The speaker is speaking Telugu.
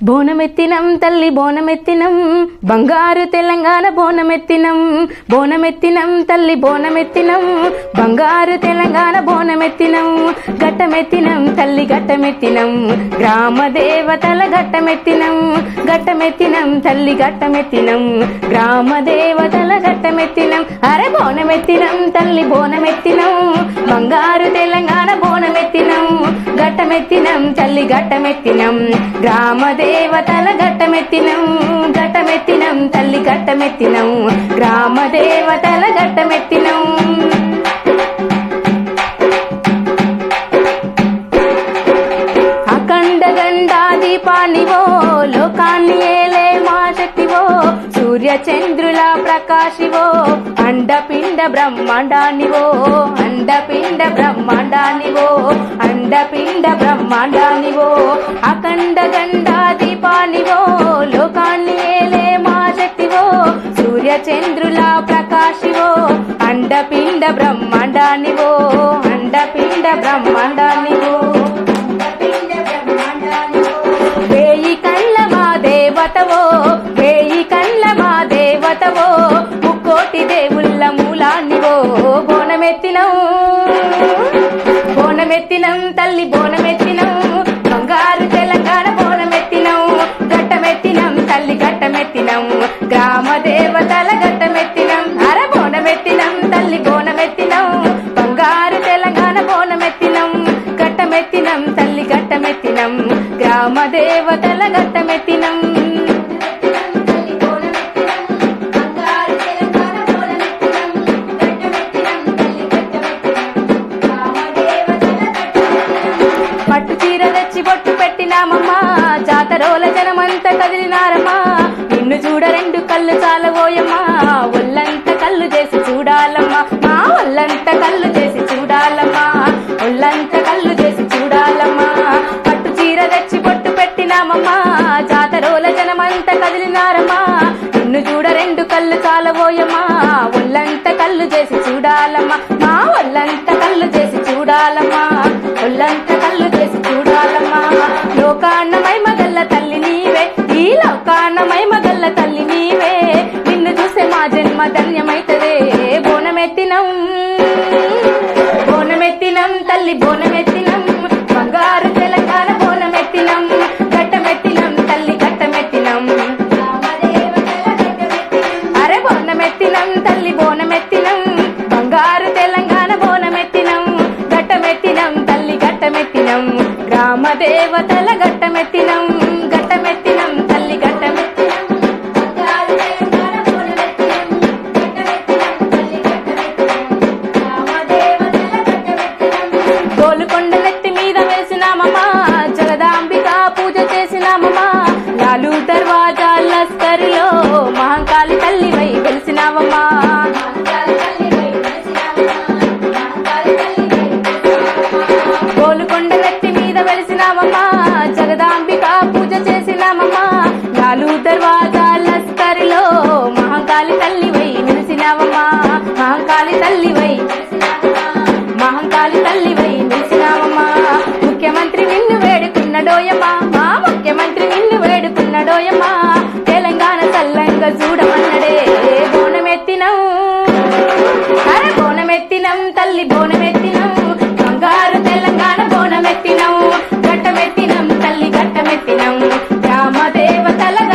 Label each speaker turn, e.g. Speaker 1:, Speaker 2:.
Speaker 1: బోనమెత్తినం తల్లి బోనమెత్తినం బంగారు తెలంగాణ బోనమెత్తినం బోనమెత్తినం తల్లి బోనమెత్తినం బంగారు తెలంగాణ బోనమెత్తినం గట్టమెత్తినం తల్లి గట్టమెత్తినం గ్రామ దేవతల గట్టమెత్తినం గట్టమెత్తినం తల్లి గట్టమెత్తినం గ్రామ దేవతల గట్టమెత్తినం అరే బోనమెత్తినం తల్లి బోనమెత్తినం బంగారు తెలంగాణ బోనమెత్తినం గట్టమెత్తినం తల్లి గట్టమెత్తినం గ్రామ దేవతల గట్టమెత్తినం గట్టమెత్తినం తల్లి గట్టమెత్తినం గ్రామ దేవతల గట్టమెత్తినం అఖండ గండా దీపానివో లోకాన్ని ఏలే మా శక్తివో సూర్య చంద్రుల ప్రకాశివో అండపిండ బ్రహ్మాండానివో అండపిండ బ్రహ్మాండానివో అండపిండ బ్రహ్మాండానివో అఖండ గండా దీపానివో లోకాన్ని ఏలే మా శక్తివో సూర్య చంద్రుల ప్రకాశివో అండపిండ బ్రహ్మాండానివో అండపిండ బ్రహ్మాండానివో వేయి కళ్ళ మా దేవతవో వేయి కళ్ళ మా దేవతవో ముక్కోటి దేవుళ్ళ మూలాన్నివో బోనమెత్తినం బోనమెత్తినం తల్లి బోనమెత్తినం బంగారు తెలంగాణ బోనమెత్తినం గట్టమెత్తినం తల్లి గట్టమెత్తినం గ్రామ దేవతల గట్టమెత్తినం అర బోనమెత్తినం తల్లి బోనమెత్తినం బంగారు తెలంగాణ బోనమెత్తినం గట్టమెత్తినం తల్లి గట్టమెత్తినం గ్రామ దేవతల గట్టమెత్తినం పట్టు చీర తెచ్చి బొట్టు పెట్టినామమ్మా జాతరోల జనమంతా కదిలినారమ్మా నిన్ను చూడ రెండు కళ్ళు చాలబోయమ్మా ఒళ్ళంత కళ్ళు చేసి చూడాలమ్మా మా ఒళ్ళంత కళ్ళు చేసి చూడాలమ్మా ఒళ్ళంత కళ్ళు చేసి చూడాలమ్మా పట్టు చీర తెచ్చి బొట్టు పెట్టినామమ్మా జాతరోల జనమంతా కదిలినారమ్మా నిన్ను చూడ రెండు కళ్ళు చాలబోయమ్మా ఒళ్ళంత కళ్ళు చేసి చూడాలమ్మా మా ఒళ్ళంత కళ్ళు చేసి చూడాలమ్మా ఒళ్ళంత కళ్ళు చేసి చూడాలమ్మా లోకాన్నమై మగల్ల తల్లి నీవే ఈ లోకాన్నమై మగల్ల తల్లి నీవే నిన్ను చూసే మా జన్మ ధన్యమైతదే బోనమెత్తినం బోనమెత్తినం తల్లి బోనమెత్తినం బంగారు తెలంగాణ బోనమెత్తినం గట్టమెత్తినం తల్లి గట్టమెత్తినం అరే బోనమెత్తినం తల్లి బోనమెత్తినం బంగారు తెలంగాణ బోనమెత్తినం గట్టమెత్తినం తల్లి గట్టమెత్తినం గ్రామ దేవతల గట్టమెత్తినం గట్టమెత్తినం తల్లి గట్టమెత్తినం బంగారు తెలంగాణ బోనమెత్తినం గట్టమెత్తినం తల్లి గట్టమెత్తినం గ్రామ దేవతల గట్టమెత్తినం గోలుకొండ నెత్తి మీద వేసినామమ్మా జగదాంబిక పూజ చేసినామమ్మా లాలు దర్వాజా లస్కర్లో మహంకాళి తల్లి వై వెలిసినావమ్మా గోలుకొండ నెత్తి మీద వెలిసినామమ్మా జగదాంబిక పూజ చేసినామమ్మా లాలు దర్వాజా లస్కర్లో మహంకాళి తల్లి వై వెలిసినావమ్మా మహంకాళి తల్లి వై మహంకాళి తల్లి వై నిలిచినావమ్మా ముఖ్యమంత్రి నిన్ను వేడుకున్నడోయమ్మా మా ముఖ్యమంత్రి నిన్ను వేడుకున్నడోయమ్మా తెలంగాణ చల్లంగా చూడమన్నడే బోనమెత్తినం అరే బోనమెత్తినం తల్లి బోనమెత్తినం బంగారు తెలంగాణ బోనమెత్తినం గట్టమెత్తినం తల్లి గట్టమెత్తినం గ్రామ దేవతల